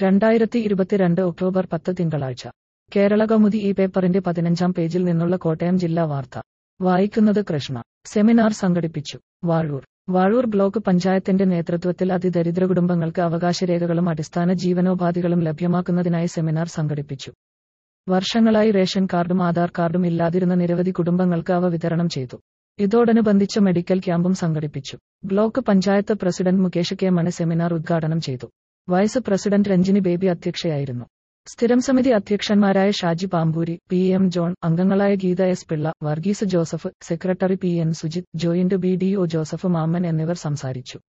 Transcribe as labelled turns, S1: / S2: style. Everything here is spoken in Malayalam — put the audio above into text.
S1: രണ്ടായിരത്തി ഇരുപത്തിരണ്ട് ഒക്ടോബർ പത്ത് തിങ്കളാഴ്ച കേരള കൗമുദി ഈ പേപ്പറിന്റെ പതിനഞ്ചാം പേജിൽ നിന്നുള്ള കോട്ടയം ജില്ലാ വാർത്ത വായിക്കുന്നത് കൃഷ്ണ സെമിനാർ സംഘടിപ്പിച്ചു വാഴൂർ വാഴൂർ ബ്ലോക്ക് പഞ്ചായത്തിന്റെ നേതൃത്വത്തിൽ അതിദരിദ്ര കുടുംബങ്ങൾക്ക് അവകാശരേഖകളും അടിസ്ഥാന ജീവനോപാധികളും ലഭ്യമാക്കുന്നതിനായി സെമിനാർ സംഘടിപ്പിച്ചു വർഷങ്ങളായി റേഷൻ കാർഡും ആധാർ കാർഡും ഇല്ലാതിരുന്ന നിരവധി കുടുംബങ്ങൾക്ക് അവ വിതരണം ചെയ്തു ഇതോടനുബന്ധിച്ച് മെഡിക്കൽ ക്യാമ്പും സംഘടിപ്പിച്ചു block panchayat president Mukesh K Mani seminar ഉദ്ഘാടനം ചെയ്തു വൈസ് പ്രസിഡന്റ് രഞ്ജിനി ബേബി അധ്യക്ഷയായിരുന്നു സ്ഥിരം സമിതി അധ്യക്ഷന്മാരായ ഷാജി പാമ്പൂരി പി എം ജോൺ അംഗങ്ങളായ Geetha S Pillai Varghese Joseph secretary P N Sujith joint B D O Joseph Mammen എന്നിവർ സംസാരിച്ചു